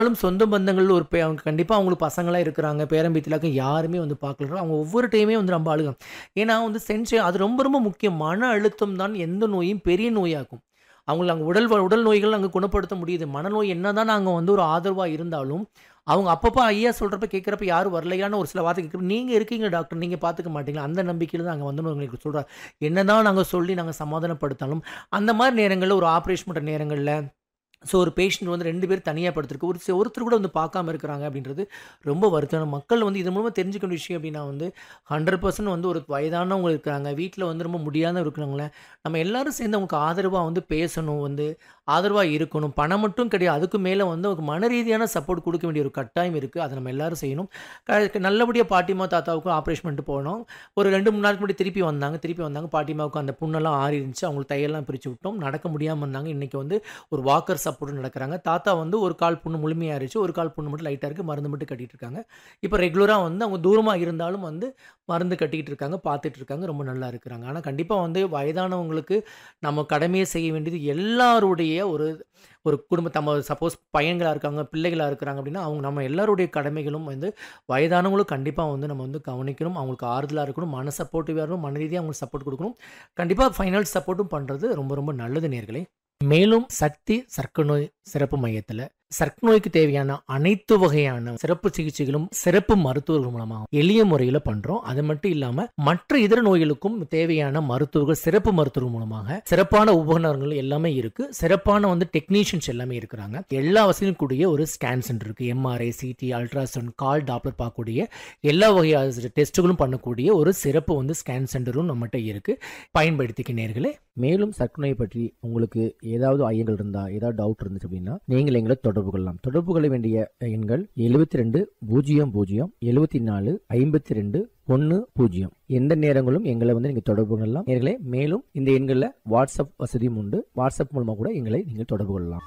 ஆனாலும் சொந்த பந்தங்கள் ஒரு பே அவங்க கண்டிப்பா அவங்களுக்கு பசங்கலாம் இருக்கிறாங்க. பேரன் பேத்திலாக்க யாருமே வந்து பார்க்கல. அவங்க ஒவ்வொரு டைமே வந்து ரொம்ப அழுக. ஏன்னா வந்து சென்சே அது ரொம்ப ரொம்ப முக்கியம். மன அழுத்தம் தான் எந்த நோயையும் பெரிய நோயாக்கும். அவங்கள அங்க உடல் வ- உடல் நோய்கள் அங்க குணப்படுத்த முடியுது. மனநோய் என்னதான் நாங்க வந்து ஒரு ஆதரவா இருந்தாலும், அவங்க அப்பப்ப ஐயா சொல்றப்ப கேட்கிறப்ப யாரும் வரலையான்னு ஒரு சில வார்த்தை கேட்கிறப்ப, நீங்க இருக்கீங்க டாக்டர் நீங்க பார்த்துக்க மாட்டீங்களா? அந்த நம்பிக்கையில தான் அங்க வந்து எங்களுக்கு சொல்றாங்க. என்னதான் நாங்க சொல்லி நாங்க சமாதானப்படுத்தாலும், அந்த மாரி நேரங்கள்ல ஒரு ஆப்ரேஷன் பண்ற நேரங்கள்ல ஸோ ஒரு பேஷண்ட் வந்து 2 பேர் தனியா படுத்திருக்கு. ஒரு சி ஒருத்தர் கூட வந்து பார்க்காம இருக்கிறாங்க அப்படின்றது ரொம்ப வருத்தம். மக்கள் வந்து இது மூலமா தெரிஞ்சுக்க வேண்டிய விஷயம் அப்படின்னா வந்து 100% வந்து ஒரு வயதானவங்க இருக்கிறாங்க. வீட்ல வந்து ரொம்ப முடியாத இருக்கிறவங்கள நம்ம எல்லாரும் சேர்ந்து அவங்களுக்கு ஆதரவா வந்து பேசணும் வந்து ஆதரவா இருக்கணும். பணம் மட்டும் கிடையாது. அதுக்கு மேல வந்து அவங்களுக்கு மன ரீதியான சப்போர்ட் குடுக்க வேண்டிய ஒரு கட்டாயம் இருக்கு. அத நம்ம எல்லாரும் செய்யணும். க நல்லபடியா பாட்டிம்மா, தாத்தாவுக்கும் ஆப்ரேஷன் பண்ணிட்டு போனோம். ஒரு 2, 3 நாளுக்கு முன்னாடி திருப்பி வந்தாங்க. திருப்பி வந்தாங்க. பாட்டிம்மாவுக்கு அந்த புண்ணெல்லாம் ஆறிருந்துச்சு. அவங்களுக்கு தையல்லாம் பிரிச்சு விட்டோம். நடக்க முடியாம இருந்தாங்க. இன்னைக்கு வந்து ஒரு வாக்கர் சப்போர்ட் நடக்கிறாங்க. தாத்தா வந்து ஒரு கால் புண்ணு முழுமையாயிருச்சு. ஒரு கால் புண்ணு மட்டும் லைட்டா இருக்கு. மருந்து மட்டும் கட்டிட்டு இருக்காங்க. இப்ப ரெகுலரா வந்து அவங்க தூரமா இருந்தாலும் வந்து மருந்து கட்டிக்கிட்டு இருக்காங்க. பார்த்துட்டு இருக்காங்க. ரொம்ப நல்லா இருக்கிறாங்க. ஆனா கண்டிப்பா வந்து வயதானவங்களுக்கு நம்ம கடமையை செய்ய வேண்டியது எல்லாருடைய ஒரு ஒரு குடும்ப நம்ம சப்போஸ் பையன்களா இருக்காங்க, பிள்ளைகளா இருக்கிறாங்க அப்படின்னா, அவங்க நம்ம எல்லாருடைய கடமைகளும் வந்து வயதானவங்களும் கண்டிப்பா வந்து நம்ம வந்து கவனிக்கணும். அவங்களுக்கு ஆறுதலா இருக்கணும். மன சப்போர்ட்டிவா இருக்கணும். மன ரீதியா அவங்களுக்கு சப்போர்ட் குடுக்கணும். கண்டிப்பா ஃபைனான்ஸ் சப்போர்ட்டும் பண்றது ரொம்ப ரொம்ப நல்லது நேயர்களே. மேலும் சக்தி சர்க்கரை நோய் சிறப்பு மையத்துல சர்க்கரை நோய்க்கு தேவையான அனைத்து வகையான சிறப்பு சிகிச்சைகளும் சிறப்பு மருத்துவர்கள் மூலமா எளிய முறையில பண்றோம். அது மட்டும் இல்லாம மற்ற இதர நோய்களுக்கும் தேவையான மருத்துவர்கள் சிறப்பு மருத்துவர்கள் மூலமாக சிறப்பான உபகரணங்கள் எல்லாமே இருக்கு. சிறப்பான வந்து டெக்னீஷியன்ஸ் எல்லாமே இருக்கிறாங்க. எல்லா வசதியும் கூடிய ஒரு ஸ்கேன் சென்டர் இருக்கு. எம்ஆர்ஐ, சிடி, அல்ட்ராசவுண்ட், கால் டாப்லர் பார்க்கக்கூடிய எல்லா வகையான டெஸ்ட்டுகளும் பண்ணக்கூடிய ஒரு சிறப்பு வந்து ஸ்கேன் சென்டரும் நம்மகிட்ட இருக்கு. பயன்படுத்திக்க நேயர்களே. மேலும் சர்க்கரை நோய் பற்றி உங்களுக்கு ஏதாவது ஐயங்கள் இருந்தா ஏதாவது டவுட் இருந்துச்சு அப்படின்னா நீங்கள் எங்களை தொடர்பு கொள்ளலாம் தொடர்பு கொள்ள வேண்டிய எண்கள் எழுபத்தி ரெண்டு பூஜ்ஜியம் பூஜ்ஜியம் எழுபத்தி நாலு ஐம்பத்தி ரெண்டு ஒன்று பூஜ்ஜியம் எந்த நேரங்களும் எங்களை வந்து நீங்கள் தொடர்பு கொள்ளலாம் நேர்களே மேலும் இந்த எண்களில் வாட்ஸ்அப் வசதியும் உண்டு வாட்ஸ்அப் மூலமாக கூட எங்களை நீங்கள் தொடர்பு கொள்ளலாம்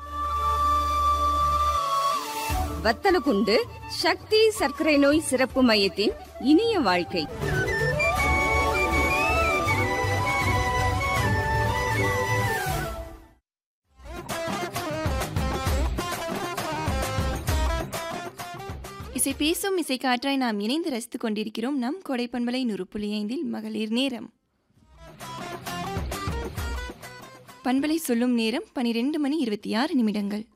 வத்தலகுண்டு சக்தி சர்க்கரை நோய் சிறப்பு மையத்தின் இனிய வாழ்க்கை இசை பேசும் இசை காற்றாய் நாம் இணைந்து ரசித்துக் கொண்டிருக்கிறோம் நம் கொடைப்பண்பலை நூறு புள்ளி ஐந்தில் மகளிர் நேரம் பண்பலை சொல்லும் நேரம் பனிரெண்டு மணி இருபத்தி ஆறு நிமிடங்கள்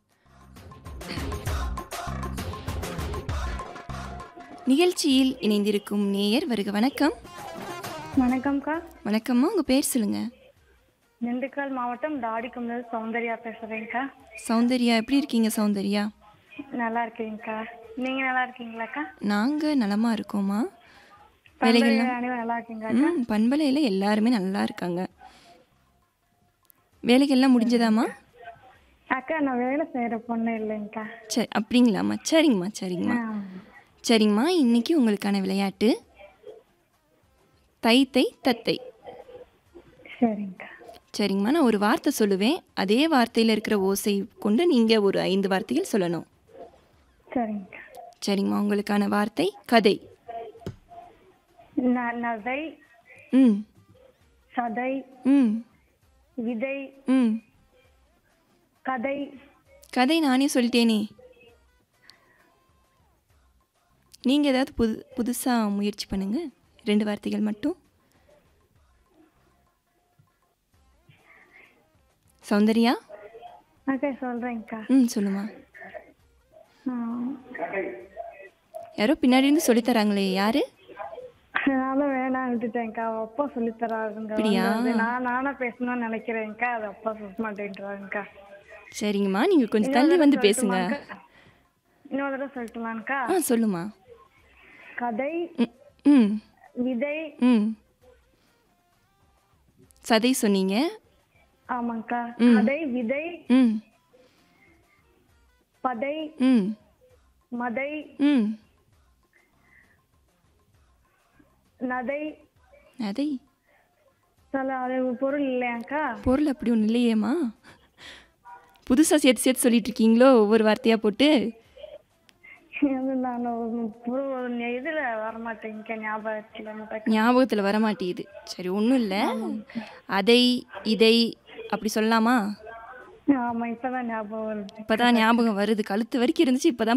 நிகழ்ச்சியில் இணைந்திருக்கும் நேயர் வருக வணக்கம் வணக்கம்க்கா வணக்கம்மா உங்க பேர் சொல்லுங்க திண்டுக்கல் மாவட்டம் தாடிக்கும்ல சௌந்தர்யா பேசுறேங்க்கா சௌந்தர்யா எப்படி இருக்கீங்க சௌந்தர்யா நல்லா இருக்கீங்கக்கா நீங்க நல்லா இருக்கீங்களாக்கா நாங்க நலமா இருக்கோமா பண்பலை வேலைகள்லாம் அனைவரும் நல்லா இருக்கீங்களாக்கா ம் பண்பலையில் எல்லாருமே நல்லா இருக்காங்க வேலைகள்லாம் முடிஞ்சதாம்மா அக்கா நான் வேலை செய்யற பொண்ணு இல்லைங்கக்கா சரி அப்படிங்களாம்மா சரிங்கம்மா சரிங்கம்மா ஆ, சரிங்கம்மா இன்னைக்கு உங்களுக்கான விளையாட்டு தை தை தத்தை சரிங்கக்கா சரிங்கம்மா நான் ஒரு வார்த்தை சொல்லுவேன் அதே வார்த்தையில் இருக்கிற ஓசை கொண்டு நீங்கள் ஒரு ஐந்து வார்த்தைகள் சொல்லணும் சரிங்கக்கா சரிங்கம்மா உங்களுக்கான வார்த்தை கதை ந- நதை ம் சதை ம் விதை ம் கதை கதை நானே சொல்லிட்டேனே நீங்கள் ஏதாவது புது புதுசாக முயற்சி பண்ணுங்க ரெண்டு வார்த்தைகள் மட்டும் சௌந்தர்யா அக்கா சொல்றேங்கக்கா ம் சொல்லுமா ஆ, யாரோ பின்னாடி இருந்து சொல்லித் தராங்களே யாரு நானும் வேணாம் விட்டுட்டேன்க்கா அவ அப்பா சொல்லித் தராருங்க அப்படியா? வந்து நான் நானா பேசணும்னு நினைக்கிறேன்க்கா அது அப்பா சொல்ல மாட்டேன்றாங்கக்கா சரிங்கம்மா நீங்கள் கொஞ்சம் தள்ளி வந்து பேசுங்க இன்னொரு தடவை சொல்லட்டுமாங்க்கா ஆ சொல்லுமா கதை ம் ம் விதை ம் சதை சொன்னீங்க ஆமாங்க்கா ம். கதை விதை ம் பதை ம் மதை ம் நதை அதை சொல்ல அது பொருள் இல்லையாங்க்கா பொருள் அப்படி ஒன்றும் இல்லையேம்மா புதுசாக சேர்த்து சேர்த்து சொல்லிட்டு இருக்கீங்களோ ஒவ்வொரு வார்த்தையாக போட்டு அது நான் ஒரு பொருள் இதுல வரமாட்டேங்க ஞாபகத்துல மட்டும். ஞாபகத்தில் வரமாட்டேங்குது சரி ஒன்றும் இல்லை அதை இதை அப்படி சொல்லலாமா ஆமா இப்பதான் ஞாபகம் வருது இப்பதான் ஞாபகம் வருது கழுத்து வரைக்கும் இருந்துச்சு இப்பதான்